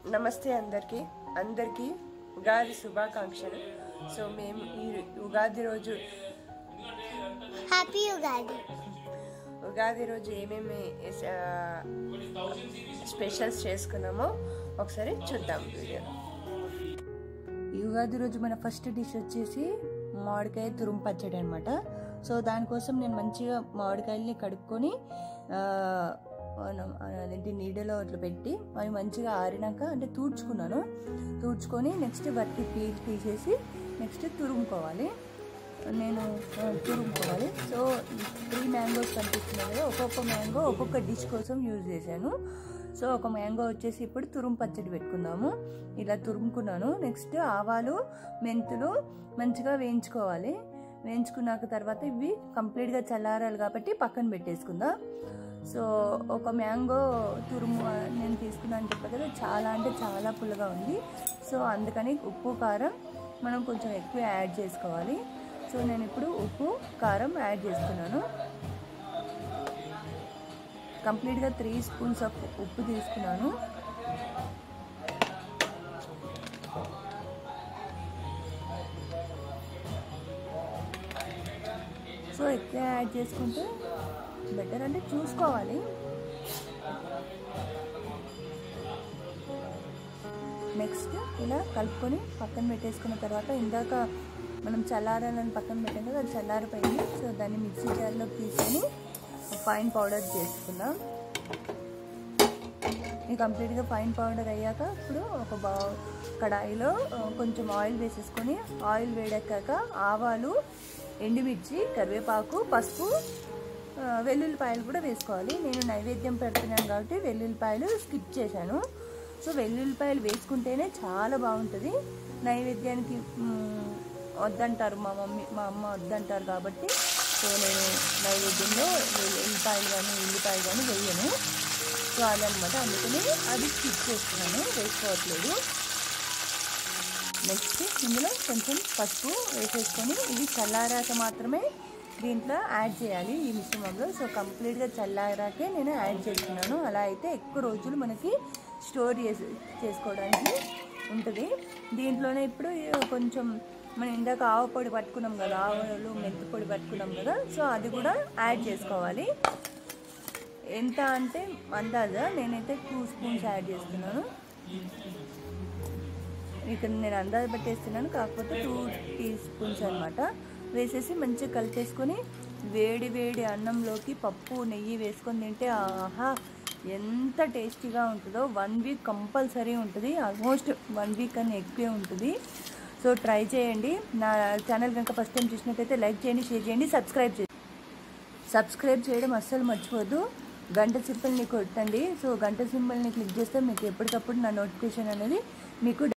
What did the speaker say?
నమస్తే అందరికీ అందరికీ ఉగాది శుభాకాంక్షలు సో మేము ఈ ఉగాది రోజు హ్యాపీ ఉగాది ఉగాది రోజు ఏమేమి ఆ, స్పెషల్స్ చేసుకున్నామో ఒకసారి చూద్దాం వీడియో ఈ ఉగాది రోజు మన ఫస్ట్ డిష్ వచ్చేసి మామిడికాయ తురుము పచ్చడి అనమాట సో దానికోసం నేను మంచిగా మామిడికాయల్ని కడుక్కొని ఆ, మనం అదేంటి నీడలో అట్లా పెట్టి అవి మంచిగా ఆరినాక అంటే తూడ్చుకున్నాను తూడ్చుకొని నెక్స్ట్ వాటికి పీల్ తీసేసి నెక్స్ట్ తురుముకోవాలి నేను ఆ, తురుముకోవాలి సో త్రీ మ్యాంగోస్ కనిపిస్తున్నాయి కదా ఒక్కొక్క మ్యాంగో ఒక్కొక్క డిష్ కోసం యూజ్ చేశాను సో ఒక మ్యాంగో వచ్చేసి ఇప్పుడు తురుము పచ్చడి పెట్టుకుందాము ఇలా తురుముకున్నాను నెక్స్ట్ ఆవాలు మెంతులు మంచిగా వేయించుకోవాలి వేయించుకున్నాక తర్వాత ఇవి కంప్లీట్గా చల్లారాలి కాబట్టి పక్కన పెట్టేసుకుందాం సో ఒక మ్యాంగో తురుము నేను తీసుకున్నాను చెప్పా కదా చాలా అంటే చాలా పుల్లగా ఉంది సో అందుకని ఉప్పు కారం మనం కొంచెం ఎక్కువ యాడ్ చేసుకోవాలి సో నేను ఇప్పుడు ఉప్పు కారం యాడ్ చేస్తున్నాను కంప్లీట్గా త్రీ స్పూన్స్ ఆఫ్ ఉప్పు తీసుకున్నాను సో ఎక్కువ యాడ్ చేసుకుంటే బెటర్ అంటే చూసుకోవాలి నెక్స్ట్ ఇలా కలుపుకొని పక్కన పెట్టేసుకున్న తర్వాత ఇందాక మనం చల్లారాలని పక్కన పెట్టాం కదా అది చల్లారిపోయింది సో దాన్ని మిక్సీ జార్లోకి తీసుకొని ఫైన్ పౌడర్ చేసుకుందాం ఇది కంప్లీట్గా ఫైన్ పౌడర్ అయ్యాక ఇప్పుడు ఒక బా కడాయిలో ఆ, కొంచెం ఆయిల్ వేసేసుకొని ఆయిల్ వేడెక్కాక ఆవాలు ఎండుమిర్చి కరివేపాకు పసుపు ఆ, వెల్లుల్లిపాయలు కూడా వేసుకోవాలి నేను నైవేద్యం పెడుతున్నాను కాబట్టి వెల్లుల్లిపాయలు స్కిప్ చేశాను సో వెల్లుల్లిపాయలు వేసుకుంటేనే చాలా బాగుంటుంది నైవేద్యానికి మ్, వద్దంటారు మా మమ్మీ మా అమ్మ వద్దంటారు కాబట్టి సో నేను నైవేద్యంలో వెల్లుల్లిపాయలు కానీ ఉల్లిపాయలు కానీ వేయను సో అదనమాట అందుకని అది స్కిప్ చేస్తున్నాను వేసుకోవట్లేదు నెక్స్ట్ ఇందులో కొంచెం పసుపు వేసేసుకొని ఇది చల్లారాక మాత్రమే దీంట్లో యాడ్ చేయాలి ఈ మిశ్రమంలో సో కంప్లీట్గా చల్లారాకే నేను యాడ్ చేస్తున్నాను అలా అయితే ఎక్కువ రోజులు మనకి స్టోర్ చేసి చేసుకోవడానికి ఉంటుంది దీంట్లోనే ఇప్పుడు కొంచెం మనం ఇందాక ఆవు పొడి పట్టుకున్నాం కదా ఆవులు మెంతి పొడి పట్టుకున్నాం కదా సో అది కూడా యాడ్ చేసుకోవాలి ఎంత అంటే అందాజా నేనైతే టూ స్పూన్స్ యాడ్ చేస్తున్నాను ఇక్కడ నేను అందాజ పెట్టేస్తున్నాను కాకపోతే టూ టీ స్పూన్స్ అనమాట వేసేసి మంచిగా కలిపేసుకొని వేడి వేడి అన్నంలోకి పప్పు నెయ్యి వేసుకొని తింటే ఆహా ఎంత టేస్టీగా ఉంటుందో వన్ వీక్ కంపల్సరీ ఉంటుంది ఆల్మోస్ట్ వన్ వీక్ అని ఎక్కువే ఉంటుంది సో ట్రై చేయండి నా ఛానల్ కనుక ఫస్ట్ టైం చూసినట్టయితే లైక్ చేయండి షేర్ చేయండి సబ్స్క్రైబ్ చేయండి సబ్స్క్రైబ్ చేయడం అస్సలు మర్చిపోద్దు గంట సింబల్ని కొట్టండి సో గంట సింబల్ని క్లిక్ చేస్తే మీకు ఎప్పటికప్పుడు నా నోటిఫికేషన్ అనేది మీకు